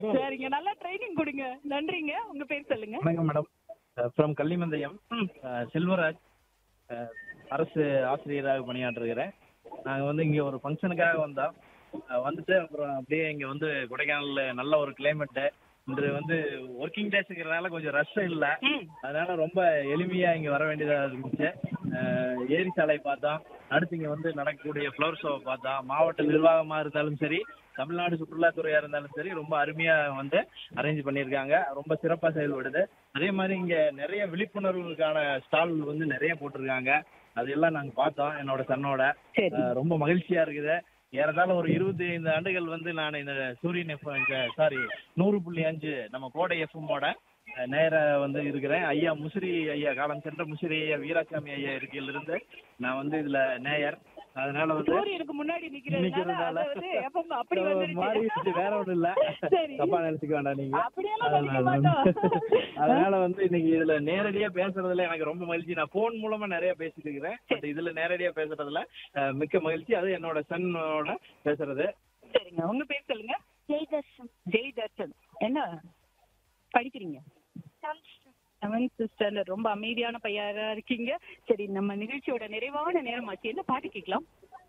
சரிங்க நல்லா ட்ரைனிங் கொடுங்க நன்றிங்க உங்க பேர் சொல்லுங்க வணக்கம் madam from Kallimandayam uh, Selvaraj uh, அரசு ஆசிரியராக பணியாற்றுகிறேன் நாங்கள் வந்து இங்கே ஒரு ஃபங்க்ஷனுக்காக வந்தோம் அஹ், வந்துட்டு அப்புறம் அப்படியே இங்கே வந்து கொடைக்கானலில் நல்ல ஒரு கிளைமேட்டு இன்று வந்து ஒர்க்கிங் டேஸுங்கிறதுனால கொஞ்சம் ரஷ் இல்லை ம். அதனால ரொம்ப எளிமையாக இங்கே வர வேண்டியதாக இருந்துச்சு அஹ், ஏரி சாலை பார்த்தோம் அடுத்து இங்கே வந்து நடக்கக்கூடிய ஃப்ளவர் ஷோவை பார்த்தோம் மாவட்ட நிர்வாகமாக இருந்தாலும் சரி தமிழ்நாடு சுற்றுலாத்துறையா இருந்தாலும் சரி ரொம்ப அருமையா வந்து அரேஞ்ச் பண்ணியிருக்காங்க ரொம்ப சிறப்பா செயல்படுது அதே மாதிரி இங்க நிறைய விழிப்புணர்வுக்கான ஸ்டால் வந்து நிறைய போட்டிருக்காங்க அதெல்லாம் நாங்க பார்த்தோம் என்னோட சன்னோட சரி அஹ் ரொம்ப மகிழ்ச்சியா இருக்குது ஏறத்தாழ ஒரு இருபத்தி ஐந்து ஆண்டுகள் வந்து நான் இந்த சூரியன் எஃப் சாரி நூறு புள்ளி அஞ்சு நம்ம கோடை எஃப்எம்மோட நேர வந்து இருக்கிறேன் ஐயா முசிறி ஐயா காலம் சென்ற முசிறி ஐயா வீராசாமி ஐயா இருக்கையிலிருந்து நான் வந்து இதுல நேயர் அதனால வந்து சூரியனுக்கு முன்னாடி நிக்கிறதுனால நிக்கிறதுனால அது வந்து எப்பவும் அப்படி மாறிடுச்சு வந்துருச்சு வேற ஒண்ணும் இல்ல சரி தப்பா நினைச்சுக்க வேண்டாம் நீங்க அப்படியெல்லாம் நினைக்க அதனால மாட்டோம் அதனால வந்து இன்னைக்கு இதுல நேரடியா பேசுறதுல எனக்கு ரொம்ப மகிழ்ச்சி நான் போன் மூலமா நிறைய பேசிட்டு இருக்கிறேன் பட் இதுல நேரடியா பேசுறதுல அஹ், மிக்க மகிழ்ச்சி அது என்னோட சன்னோட பேசுறது சரிங்க உங்க பேர் சொல்லுங்க ஜெய்தர்ஷன் ஜெய் தர்ஷன் என்ன படிக்கிறீங்க செவன்த் ஸ்டாண்டர்ட் ரொம்ப அமைதியான பையனா இருக்கீங்க சரி நம்ம நிகழ்ச்சியோட நிறைவான நேரம் ஆச்சு என்ன பாட்டு கேட்கலாம்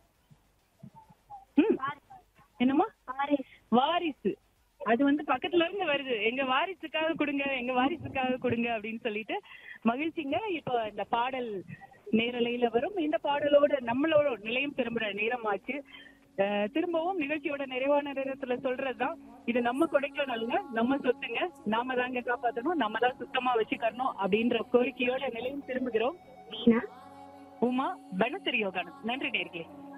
ம் என்னம்மா பாரிஸ் வாரிசு அது வந்து பக்கத்துல இருந்து வருது எங்க வாரிசுக்காக கொடுங்க எங்க வாரிசுக்காக கொடுங்க அப்படின்னு சொல்லிட்டு மகிழ்ச்சிங்க இப்போ இந்த பாடல் நேரலையில வரும் இந்த பாடலோட நம்மளோட நிலையம் திரும்புற நேரம் ஆச்சு அஹ் திரும்பவும் நிகழ்ச்சியோட நிறைவான நேரத்துல சொல்றதுதான் இது நம்ம கொடைக்கானல்ங்க நம்ம சொத்துங்க நாம தாங்க காப்பாத்தணும் நம்ம தான் சுத்தமா வச்சுக்கணும் அப்படின்ற கோரிக்கையோட நிலையம் திரும்புகிறோம் வீணா உமா பனசரி யோகானந்த் நன்றி நேர்களே